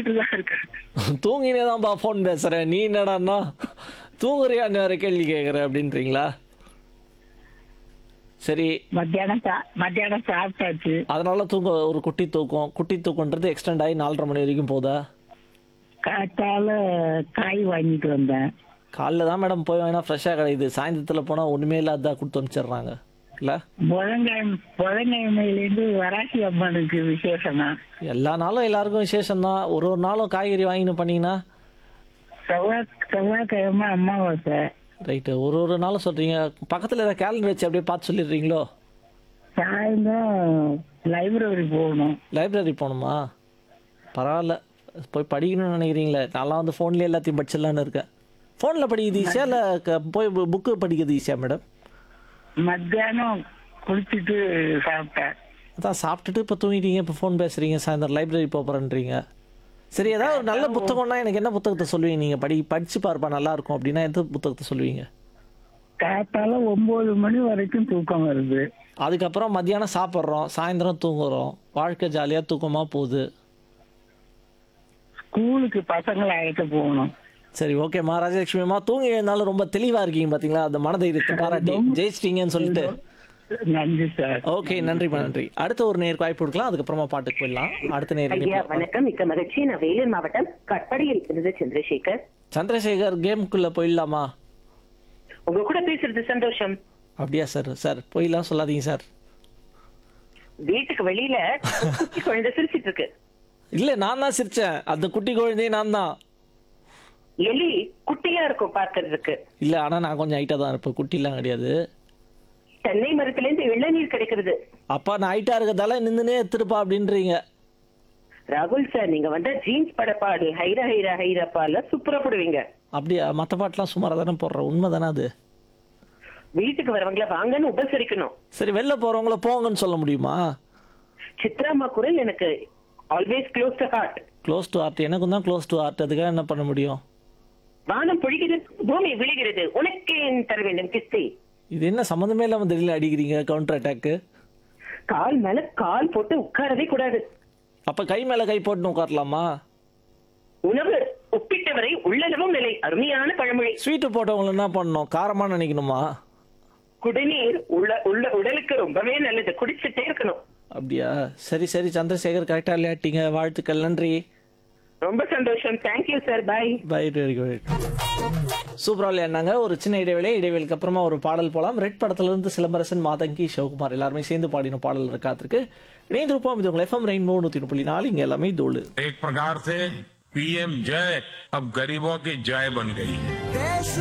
தூங்கிட்டு தான் இருக்கேன் தூங்கினே தான்ப்பா ஃபோன் பேசுகிறேன் நீ என்னடான்னா தூங்குறியான்னு வேற கேள்வி கேட்குற அப்படின்றீங்களா சரி மத்தியானம் சா- மத்தியானம் சாப்பிட்டாச்சு அதனால தூங்க ஒரு குட்டி தூக்கம் குட்டி தூக்கன்றது எக்ஸ்டெண்ட் ஆகி நாலரை மணி வரைக்கும் போதா காத்தால காய் வாங்கிட்டு வந்தேன் காலைல தான் மேடம் போய் வேணா ஃப்ரெஷ்ஷாக கிடைக்குது சாயந்தரத்தில் போனால் ஒன்றுமே இல்லாத கொடுத்து அனுப்பிச்சிடுறாங்க இல்லை புதன்கிழமை புதன்கிழமையிலேருந்து வராசி அம்மனுக்கு விசேஷமா எல்லா நாளும் எல்லாருக்கும் விசேஷம்தான் ஒரு ஒரு நாளும் காய்கறி வாங்கின்னு பண்ணீங்கன்னா செவ்வாய் செவ்வாய்க்கிழமை அமாவாசை ரைட்டு ஒரு ஒரு நாளும் சொல்கிறீங்க பக்கத்தில் ஏதாவது கேலண்டர் வச்சு அப்படியே பார்த்து சொல்லிடுறீங்களோ சாயந்தரம் லைப்ரரி போகணும் லைப்ரரி போகணுமா பரவாயில்ல போய் படிக்கணும்னு நினைக்கிறீங்களே நான்லாம் வந்து ஃபோன்லேயே எல்லாத்தையும் படிச்சிடலான்னு இருக்கேன் ஃபோனில் படிக்கிறது ஈஸியாக இல்லை போய் புக்கு படிக்கிறது ஈஸியாக மேடம் மத்தியானம் குளிச்சுட்டு சாப்பிட்டேன் அதான் சாப்பிட்டுட்டு இப்போ தூங்கிட்டீங்க இப்போ ஃபோன் பேசுகிறீங்க சாயந்தரம் லைப்ரரி போகிறேன்றீங்க சரி ஏதாவது ஒரு நல்ல புத்தகம்னா எனக்கு என்ன புத்தகத்தை சொல்லுவீங்க நீங்கள் படி படிச்சு பார்ப்பா நல்லா இருக்கும் அப்படின்னா எந்த புத்தகத்தை சொல்லுவீங்க காத்தால ஒன்பது மணி வரைக்கும் தூக்கம் வருது அதுக்கப்புறம் மத்தியானம் சாப்பிட்றோம் சாயந்தரம் தூங்குறோம் வாழ்க்கை ஜாலியாக தூக்கமாக போகுது ஸ்கூலுக்கு பசங்களை அழைக்க போகணும் சரி ஓகேம்மா ராஜலட்சுமிம்மா தூங்கி எழுந்தாலும் ரொம்ப தெளிவாக இருக்கீங்க பார்த்தீங்களா அந்த மனதைரியத்தை பாராட்டி ஜெயிச்சிட்டீங்கன்னு சொல்லிட்டு நன்றி சார் ஓகே நன்றிம்மா நன்றி அடுத்த ஒரு நேருக்கு வாய்ப்பு கொடுக்கலாம் அதுக்கப்புறமா பாட்டுக்கு போயிடலாம் அடுத்த நேர் ஐயா வணக்கம் மிக்க மகிழ்ச்சி நான் வேலூர் மாவட்டம் கட்படியில் இருந்து சந்திரசேகர் சந்திரசேகர் கேமுக்குள்ளே போயிடலாமா உங்க கூட பேசுறது சந்தோஷம் அப்படியா சார் சார் போயிடலாம் சொல்லாதீங்க சார் வீட்டுக்கு வெளியில ஒரு குட்டி குழந்தை சிரிச்சிட்டு இருக்கு இல்லை நான் தான் சிரிச்சேன் அந்த குட்டி குழந்தையே நான் தான் எலி குட்டியா இருக்கும் பார்க்கிறதுக்கு இல்லை ஆனால் நான் கொஞ்சம் ஹைட்டாக தான் இருப்பேன் குட்டிலாம் கிடையாது தென்னை மரத்துல இருந்து இளநீர் கிடைக்கிறது அப்பா நான் ஹைட்டாக இருக்கிறதால நின்றுனே எடுத்துருப்பா அப்படின்றீங்க ராகுல் சார் நீங்க வந்தா ஜீன்ஸ் பட பாடு ஹைரா ஹைரா ஹைரப்பால சூப்பரா போடுவீங்க அப்படியா மற்ற பாட்டெலாம் சுமாராக தானே போடுறேன் உண்மை தானே அது வீட்டுக்கு வரவங்கள வாங்கன்னு உபசரிக்கணும் சரி வெளில போகிறவங்கள போங்கன்னு சொல்ல முடியுமா சித்ராமா குரல் எனக்கு always close to heart close to art எனக்கும் தான் க்ளோஸ் டு ஆர்ட் அதுக்காக என்ன பண்ண முடியும் வானம் பொழிகிறது பூமி விழுகிறது உனக்கே தர வேண்டும் கிஸ்தி இது என்ன சம்மந்தமே இல்லாமல் திடீர்னு அடிக்கிறீங்க கவுண்டர் அட்டாக்கு கால் மேல கால் போட்டு உட்காரவே கூடாது அப்போ கை மேலே கை போட்டுன்னு உட்காரலாமா உணவு ஒப்பிட்டவரை உள்ளளவும் நிலை அருமையான பழமொழி ஸ்வீட்டு போட்டவங்களை என்ன பண்ணணும் காரமாக நினைக்கணுமா குடிநீர் உள்ள உள்ள உடலுக்கு ரொம்பவே நல்லது குடிச்சிட்டே இருக்கணும் அப்படியா சரி சரி சந்திரசேகர் கரெக்டாக விளையாட்டிங்க வாழ்த்துக்கள் நன்றி ரொம்ப சந்தோஷம் thank you sir bye bye very good சூப்பராக விளையாடினாங்க ஒரு சின்ன இடைவேளை இடைவேளைக்கு அப்புறமா ஒரு பாடல் போலாம் ரெட் படத்துலேருந்து சிலம்பரசன் மாதங்கி சிவகுமார் எல்லாருமே சேர்ந்து பாடின பாடல் இருக்காத்திருக்கு இணைந்திருப்போம் இது உங்கள் எஃப்எம் ரெயின்போ நூற்றி முப்பத்தி நாலு இங்கே எல்லாமே தோழு एक प्रकार से पीएम जय अब गरीबों की जय बन गई है देश